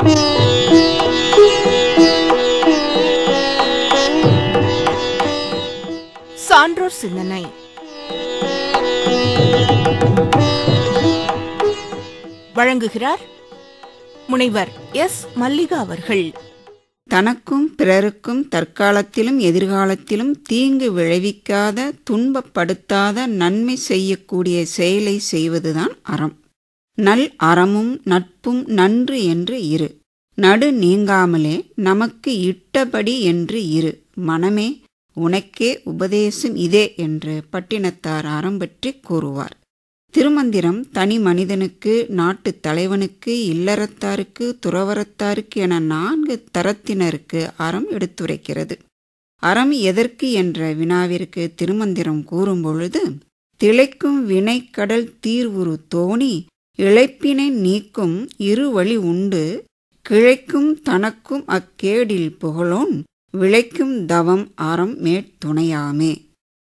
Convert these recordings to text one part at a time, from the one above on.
சான்றோர் சிந்தனை வழங்குகிறார் முனைவர் எஸ் மல்லிகா அவர்கள் தனக்கும் பிறருக்கும் தற்காலத்திலும் எதிர்காலத்திலும் தீங்கு விளைவிக்காத துன்பப்படுத்தாத நன்மை செய்யக்கூடிய செயலை செய்வதுதான் அறம் நல் அறமும் நட்பும் நன்று என்று இரு நடு நீங்காமலே நமக்கு இட்டபடி என்று இரு மனமே உனக்கே உபதேசம் இதே என்று பட்டினத்தார் அறம் பற்றி கூறுவார் திருமந்திரம் தனி மனிதனுக்கு நாட்டுத் தலைவனுக்கு இல்லறத்தாருக்கு துறவரத்தாருக்கு என நான்கு தரத்தினருக்கு அறம் எடுத்துரைக்கிறது அறம் எதற்கு என்ற வினாவிற்கு திருமந்திரம் கூறும்பொழுது திளைக்கும் வினைக்கடல் தீர்வுறு தோணி இழைப்பினை நீக்கும் இருவழி உண்டு கிழைக்கும் தனக்கும் அக்கேடில் புகழோன் விளைக்கும் தவம் அறம் மேற்துணையாமே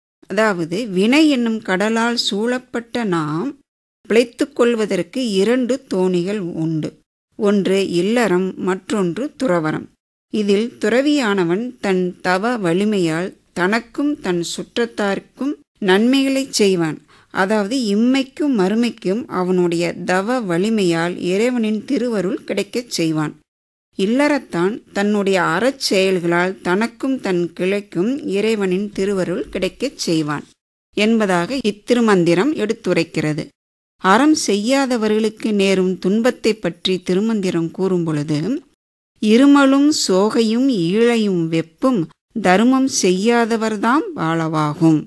அதாவது வினை என்னும் கடலால் சூழப்பட்ட நாம் பிழைத்துக் கொள்வதற்கு இரண்டு தோணிகள் உண்டு ஒன்று இல்லறம் மற்றொன்று துறவரம் இதில் துறவியானவன் தன் தவ வலிமையால் தனக்கும் தன் சுற்றத்தார்க்கும் நன்மைகளைச் செய்வான் அதாவது இம்மைக்கும் மறுமைக்கும் அவனுடைய தவ வலிமையால் இறைவனின் திருவருள் கிடைக்கச் செய்வான் இல்லறத்தான் தன்னுடைய அறச் செயல்களால் தனக்கும் தன் கிளைக்கும் இறைவனின் திருவருள் கிடைக்கச் செய்வான் என்பதாக இத்திருமந்திரம் எடுத்துரைக்கிறது அறம் செய்யாதவர்களுக்கு நேரும் துன்பத்தை பற்றி திருமந்திரம் கூறும்பொழுது இருமலும் சோகையும் ஈழையும் வெப்பும் தருமம் செய்யாதவர்தாம் வாழவாகும்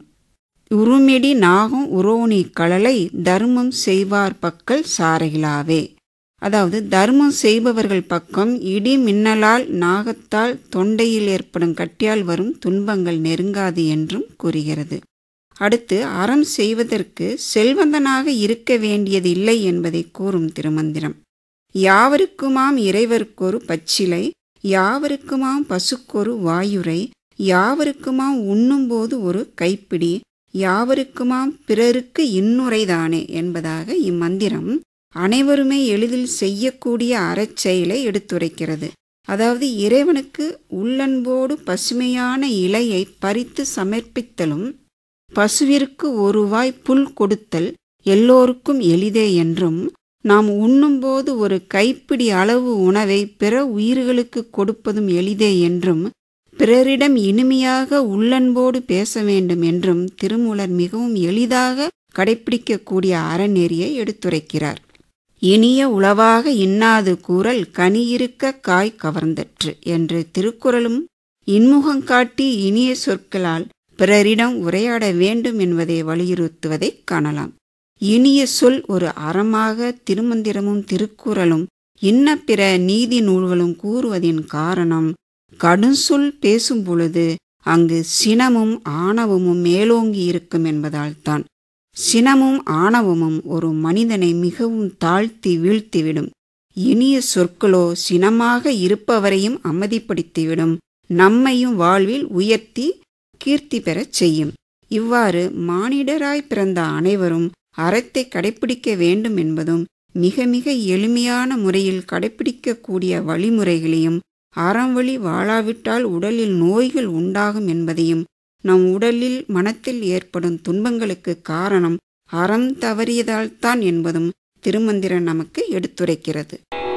உருமிடி நாகும் உரோணி கழலை தர்மம் செய்வார் பக்கல் சாரகிலாவே அதாவது தர்மம் செய்பவர்கள் பக்கம் இடி மின்னலால் நாகத்தால் தொண்டையில் ஏற்படும் கட்டியால் வரும் துன்பங்கள் நெருங்காது என்றும் கூறுகிறது அடுத்து அறம் செய்வதற்கு செல்வந்தனாக இருக்க வேண்டியது இல்லை என்பதை கூறும் திருமந்திரம் யாவருக்குமாம் இறைவருக்கொரு பச்சிலை யாவருக்குமாம் பசுக்கொரு வாயுரை யாவருக்குமாம் உண்ணும்போது ஒரு கைப்பிடி யாவருக்குமாம் பிறருக்கு இன்னுரைதானே என்பதாக இம்மந்திரம் அனைவருமே எளிதில் செய்யக்கூடிய அறச்செயலை எடுத்துரைக்கிறது அதாவது இறைவனுக்கு உள்ளன்போடு பசுமையான இலையை பறித்து சமர்ப்பித்தலும் பசுவிற்கு ஒரு வாய் புல் கொடுத்தல் எல்லோருக்கும் எளிதே என்றும் நாம் உண்ணும்போது ஒரு கைப்பிடி அளவு உணவை பிற உயிர்களுக்கு கொடுப்பதும் எளிதே என்றும் பிறரிடம் இனிமையாக உள்ளன்போடு பேச வேண்டும் என்றும் திருமூலர் மிகவும் எளிதாக கடைபிடிக்கக்கூடிய அறநெறியை எடுத்துரைக்கிறார் இனிய உளவாக இன்னாது கூறல் கனியிருக்க காய் கவர்ந்தற்று என்று திருக்குறளும் இன்முகங்காட்டி இனிய சொற்களால் பிறரிடம் உரையாட வேண்டும் என்பதை வலியுறுத்துவதைக் காணலாம் இனிய சொல் ஒரு அறமாக திருமந்திரமும் திருக்குறளும் இன்ன பிற நீதி நூல்களும் கூறுவதின் காரணம் கடுஞ்சொல் பேசும் பொழுது அங்கு சினமும் ஆணவமும் மேலோங்கி இருக்கும் என்பதால்தான் சினமும் ஆணவமும் ஒரு மனிதனை மிகவும் தாழ்த்தி வீழ்த்திவிடும் இனிய சொற்களோ சினமாக இருப்பவரையும் அமைதிப்படுத்திவிடும் நம்மையும் வாழ்வில் உயர்த்தி கீர்த்தி பெறச் செய்யும் இவ்வாறு மானிடராய் பிறந்த அனைவரும் அறத்தை கடைப்பிடிக்க வேண்டும் என்பதும் மிக மிக எளிமையான முறையில் கடைப்பிடிக்கக்கூடிய வழிமுறைகளையும் அறம் வழி வாழாவிட்டால் உடலில் நோய்கள் உண்டாகும் என்பதையும் நம் உடலில் மனத்தில் ஏற்படும் துன்பங்களுக்கு காரணம் அறம் தவறியதால்தான் என்பதும் திருமந்திரம் நமக்கு எடுத்துரைக்கிறது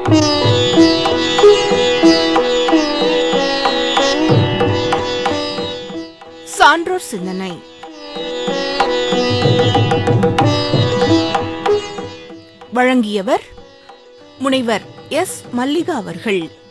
சான்றோர் சிந்தனை வழங்கியவர் முனைவர் எஸ் மல்லிகா அவர்கள்